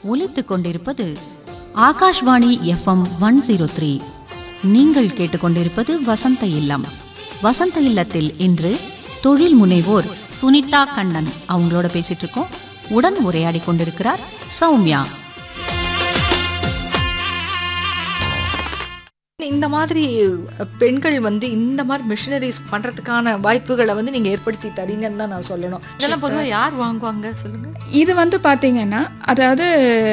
ஒலித்துக் கொண்டிருப்பது Akashvani FM one zero three நீங்கள் கேட்டுக்கொண்டிருப்பது வசந்த இல்லம் வசந்த இல்லத்தில் இன்று தொழில் முனைவோர் சுனிதா கண்ணன் அவங்களோட பேசிட்டு இருக்கோம் உடன் உரையாடி கொண்டிருக்கிறார் சௌமியா இந்த மாதிரி பெண்கள் வந்து இந்த மாதிரி மிஷினரிஸ் பண்றதுக்கான வாய்ப்புகளை வந்து நீங்க ஏற்படுத்தி தரீங்கன்னு தான் நான் சொல்லணும் இதெல்லாம் பொதுவா யார் வாங்குவாங்க சொல்லுங்க இது வந்து பார்த்தீங்கன்னா அதாவது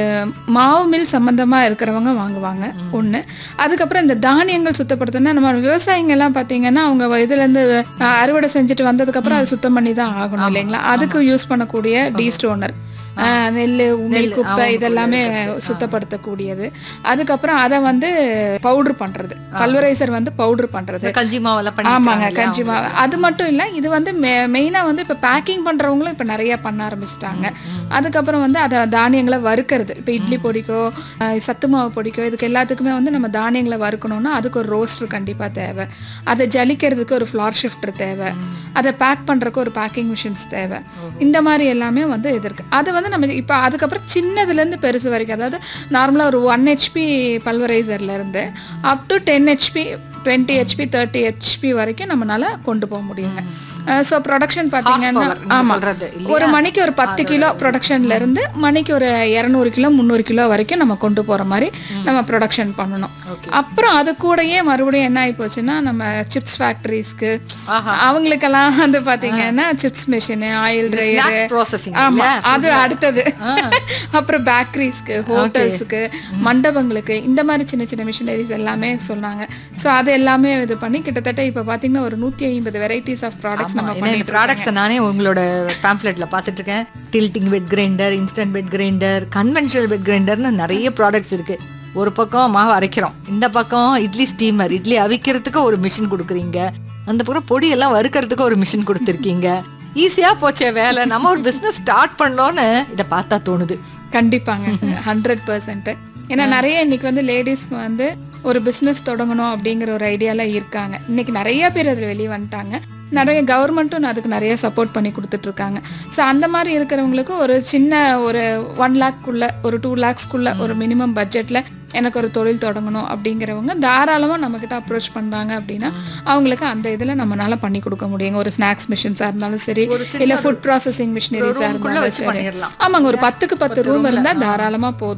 மாவு மில் சம்மந்தமாக இருக்கிறவங்க வாங்குவாங்க ஒன்று அதுக்கப்புறம் இந்த தானியங்கள் சுத்தப்படுத்தினா நம்ம விவசாயிங்கெல்லாம் பார்த்தீங்கன்னா அவங்க இதுலேருந்து அறுவடை செஞ்சுட்டு வந்ததுக்கப்புறம் அதை சுத்தம் பண்ணி தான் ஆகணும் இல்லைங்களா அதுக்கு யூஸ் பண்ணக்கூடிய டீ ஸ்டோனர் நெல் உமிழ் குப்பை இதெல்லாமே சுத்தப்படுத்தக்கூடியது அதுக்கப்புறம் அதை வந்து பவுடர் பண்ணுறது பல்வரைசர் வந்து பவுடர் பண்ணுறது இந்த கஞ்சி மாவெல்லாம் பண்ணி ஆமாங்க கஞ்சி மாவு அது மட்டும் இல்லை இது வந்து மெயினாக வந்து இப்போ பேக்கிங் பண்ணுறவங்களும் இப்போ நிறைய பண்ண ஆரம்பிச்சிட்டாங்க அதுக்கப்புறம் வந்து அதை தானியங்களை வறுக்கிறது இப்போ இட்லி பொடிக்கோ அஹ், சத்து மாவு பொடிக்கோ இதுக்கு எல்லாத்துக்குமே வந்து நம்ம தானியங்களை வறுக்கணும்னா அதுக்கு ஒரு ரோஸ்டர் கண்டிப்பாக தேவை அதை ஜலிக்கிறதுக்கு ஒரு ஃப்ளார் ஷிஃப்டர் தேவை அதை பேக் பண்ணுறதுக்கு ஒரு பேக்கிங் மிஷின்ஸ் தேவை இந்த மாதிரி எல்லாமே வந்து இது இருக்குது அது வந்து நம்ம இப்போ அதுக்கப்புறம் சின்னதுலேருந்து பெருசு வரைக்கும் அதாவது நார்மலாக ஒரு ஒன் ஹெச்பி பல்வரைசர்லேருந்து up to ten HP twenty HP thirty HP வரைக்கும் நம்மளால கொண்டு போக முடியுங்க ஸோ ப்ரொடக்ஷன் பார்த்தீங்கன்னா Horsepower, நீங்க ஆமாம் சொல்றது இல்லையா? ஒரு மணிக்கு ஒரு பத்து கிலோ ப்ரொடக்ஷன்ல இருந்து மணிக்கு ஒரு இரநூறு கிலோ முந்நூறு கிலோ வரைக்கும் நம்ம கொண்டு போகிற மாதிரி நம்ம ப்ரொடக்ஷன் பண்ணணும் அப்புறம் அது கூடயே மறுபடியும் என்ன ஆகி போச்சுன்னா நம்ம சிப்ஸ் ஃபேக்டரிஸ்க்கு அவங்களுக்கெல்லாம் வந்து பார்த்தீங்கன்னா chips machine oil snacks dryer processing ஆமா இல்லையா? அது அடுத்தது அப்புறம் பேக்கரிஸ்க்கு ஹோட்டல்ஸுக்கு மண்டபங்களுக்கு இந்த மாதிரி சின்ன சின்ன மிஷினரிஸ் எல்லாமே சொன்னாங்க ஸோ அது எல்லாமே இது பண்ணி கிட்டத்தட்ட இப்போ பார்த்தீங்கன்னா ஒரு நூற்றி ஐம்பது வெரைட்டிஸ் ஆஃப் ப்ராடக்ட்ஸ் நம்ம ஏன்னா இந்த பண்ணிட்டு இருக்கோம். ப்ராடக்ட்ஸை நானே உங்களோட பேம்ப்ளெட்ல பார்த்துட்டு இருக்கேன் tilting bed grinder instant bed grinder conventional bed கிரைண்டர்னு நிறைய ப்ராடக்ட்ஸ் இருக்கு ஒரு பக்கம் மாவு அரைக்கிறோம் இந்த பக்கம் இட்லி ஸ்டீமர் இட்லி அவிக்கிறதுக்கு ஒரு மிஷின் கொடுக்குறீங்க அந்த பக்கம் பொடியெல்லாம் வறுக்கிறதுக்கு ஒரு மிஷின் கொடுத்துருக்கீங்க ஈஸியா போச்சே வேலை நம்ம ஒரு பிசினஸ் ஸ்டார்ட் பண்ணோன்னு இதை பார்த்தா தோணுது கண்டிப்பாங்க ஹண்ட்ரட் பர்சன்ட் ஏன்னா நிறைய இன்னைக்கு வந்து லேடிஸ்க்கு வந்து ஒரு பிஸ்னஸ் தொடங்கணும் அப்படிங்கிற ஒரு ஐடியால இருக்காங்க இன்னைக்கு நிறைய பேர் அதில் வெளியே வந்துட்டாங்க நிறைய கவர்மெண்ட்டும் அதுக்கு நிறைய சப்போர்ட் பண்ணி கொடுத்துட்டு இருக்காங்க ஸோ அந்த மாதிரி இருக்கிறவங்களுக்கு ஒரு சின்ன ஒரு ஒன் லேக்குள்ள ஒரு டூ லேக்ஸ்க்குள்ள ஒரு மினிமம் பட்ஜெட்ல எனக்கு ஒரு தொழில் தொடங்கணும் அப்படிங்கிறவங்க தாராளமாக நம்மக்கிட்ட அப்ரோச் பண்ணுறாங்க அப்படின்னா அவங்களுக்கு அந்த இதில் நம்மளால பண்ணி கொடுக்க முடியுங்க ஒரு ஸ்நாக்ஸ் மிஷின்ஸாக இருந்தாலும் சரி ஒரு சின்ன இல்லை ஃபுட் ப்ராசஸிங் மிஷினரிஸாக room குள்ள இருந்தாலும் வச்சு சரி பண்ணிடலாம். ஆமாங்க ஒரு பத்துக்கு பத்து ரூம் இருந்தால் தாராளமாக போதும்